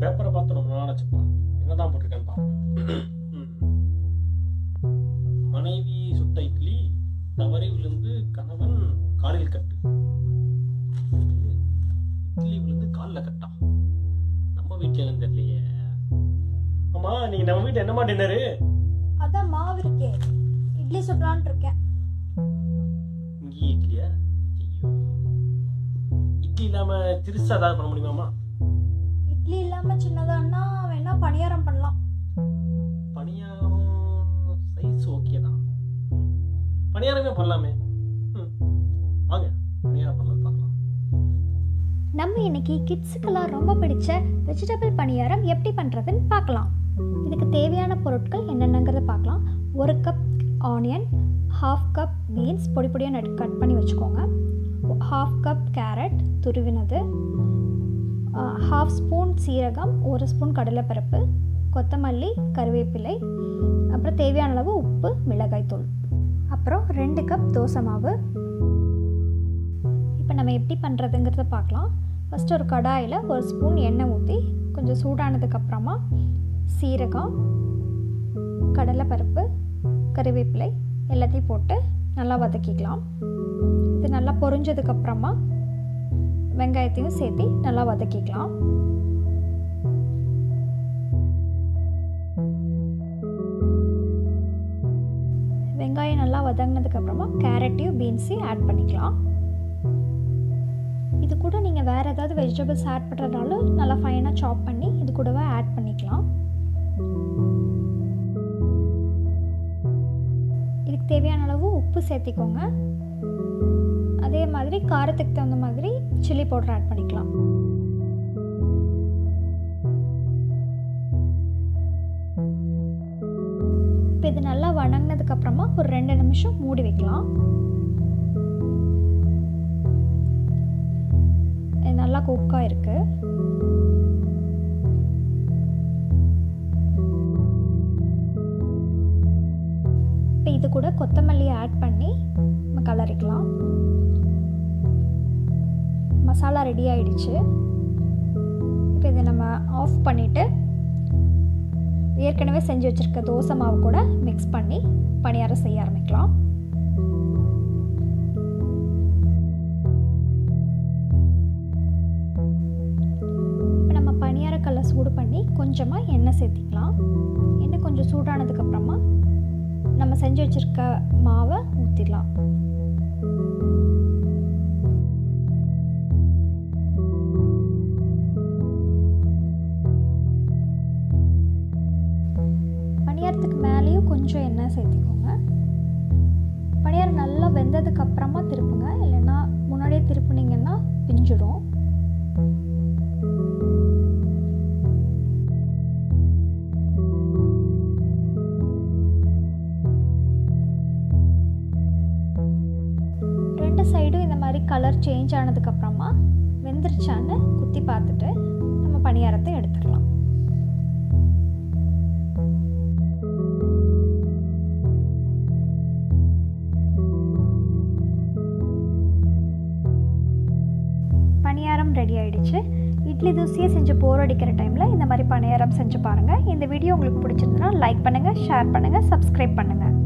பேப்பரை பார்த்து ரொம்ப நாள் ஆச்சுப்பா என்னதான் போட்டிருக்கேன்னு பார்ப்போம் ம். மனைவி சுட்ட இட்லி தவறி விழுந்து கணவன் காலில் கட்டு இட்லி விழுந்து காலில் கட்டா நம்ம வீட்டில் இருந்து தெரியலையே ஆமா நீங்க நம்ம வீட்டு என்னமா டின்னரு அதான் மாவு இருக்கே இட்லி சுடலான்னு இருக்கேன் இங்கேயே இட்லியா ஐயோ இட்லி இல்லாம திருசா ஏதாவது பண்ண முடியுமாமா இட்லி இல்லாம சின்னதான்னா வேணா பணியாரம் பண்ணலாம் பணியாரம் சைஸ் ஓகே தான் பணியாரமே பண்ணலாமே ம். வாங்க பணியாரம் பண்ணலாம் பார்க்கலாம் நம்ம இன்னைக்கு கிட்ஸுக்கெல்லாம் ரொம்ப பிடிச்ச வெஜிடபிள் பணியாரம் எப்படி பண்ணுறதுன்னு பார்க்கலாம் இதுக்கு தேவையான பொருட்கள் என்னென்னங்கிறத பார்க்கலாம் ஒரு cup onion half cup beans பொடி பொடியாக நட் கட் பண்ணி வச்சுக்கோங்க ஹாஃப் கப் கேரட் துருவினது ஹாஃப் ஸ்பூன் சீரகம் ஒரு ஸ்பூன் கடலைப்பருப்பு கொத்தமல்லி கருவேப்பிலை அப்புறம் தேவையான அளவு உப்பு மிளகாய்த்தூள் அப்புறம் ரெண்டு கப் தோசை மாவு இப்போ நம்ம எப்படி பண்ணுறதுங்கிறத பார்க்கலாம் ஃபஸ்ட்டு ஒரு கடாயில் ஒரு ஸ்பூன் எண்ணெய் ஊற்றி கொஞ்சம் சூடானதுக்கப்புறமா சீரகம் கடலைப்பருப்பு கறிவேப்பிலை எல்லாத்தையும் போட்டு நல்லா வதக்கிக்கலாம் இது நல்லா பொரிஞ்சதுக்கப்புறமா வெங்காயத்தையும் சேர்த்து நல்லா வதக்கிக்கலாம் வெங்காயம் நல்லா வதங்கினதுக்கப்புறமா கேரட்டையும் பீன்ஸையும் ஆட் பண்ணிக்கலாம் இது கூட நீங்கள் வேறு ஏதாவது வெஜிடபிள்ஸ் ஆட் பண்ணுறதுனாலும் நல்லா ஃபைனாக சாப் பண்ணி இது கூடவே ஆட் பண்ணிக்கலாம் இதுக்கு தேவையான அளவு உப்பு சேர்த்திக்கோங்க அதே மாதிரி காரத்துக்கு தகுந்த மாதிரி சில்லி பவுடர் ஆட் பண்ணிக்கலாம் இப்போ இது நல்லா வணங்கினதுக்கப்புறமா ஒரு ரெண்டு நிமிஷம் மூடி வைக்கலாம் இது நல்லா குக்காக இருக்கு இப்போ இது கூட கொத்தமல்லியை ஆட் பண்ணி நம்ம கலரிக்கலாம் மசாலா ரெடி ஆயிடுச்சு இப்போ இதை நம்ம ஆஃப் பண்ணிவிட்டு ஏற்கனவே செஞ்சு வச்சுருக்க தோசை மாவு கூட மிக்ஸ் பண்ணி பணியாரம் செய்ய ஆரம்பிக்கலாம் இப்போ நம்ம பணியாரக்கல்லை சூடு பண்ணி கொஞ்சமாக எண்ணெய் சேர்த்திக்கலாம் எண்ணெய் கொஞ்சம் சூடானதுக்கப்புறமா நம்ம செஞ்சு வச்சுருக்க மாவை ஊற்றிடலாம் பணியாரத்துக்கு மேலேயும் கொஞ்சம் எண்ணெய் சேர்த்திக்கோங்க பணியாரம் நல்லா வெந்ததுக்கு அப்புறமா திருப்புங்க இல்லைன்னா முன்னாடியே திருப்புனீங்கன்னா பிஞ்சிடும் ரெண்டு சைடும் இந்த மாதிரி கலர் சேஞ்ச் ஆனதுக்கப்புறமா வெந்துருச்சான்னு குத்தி பார்த்துட்டு நம்ம பணியாரத்தை எடுத்துக்கலாம் பணியாரம் ரெடி ஆயிடுச்சு இட்லி தோசையை செஞ்சு போர் அடிக்கிற டைமில் இந்த மாதிரி பணியாரம் செஞ்சு பாருங்கள் இந்த வீடியோ உங்களுக்கு பிடிச்சிருந்தனா லைக் பண்ணுங்கள் ஷேர் பண்ணுங்கள் சப்ஸ்கிரைப் பண்ணுங்கள்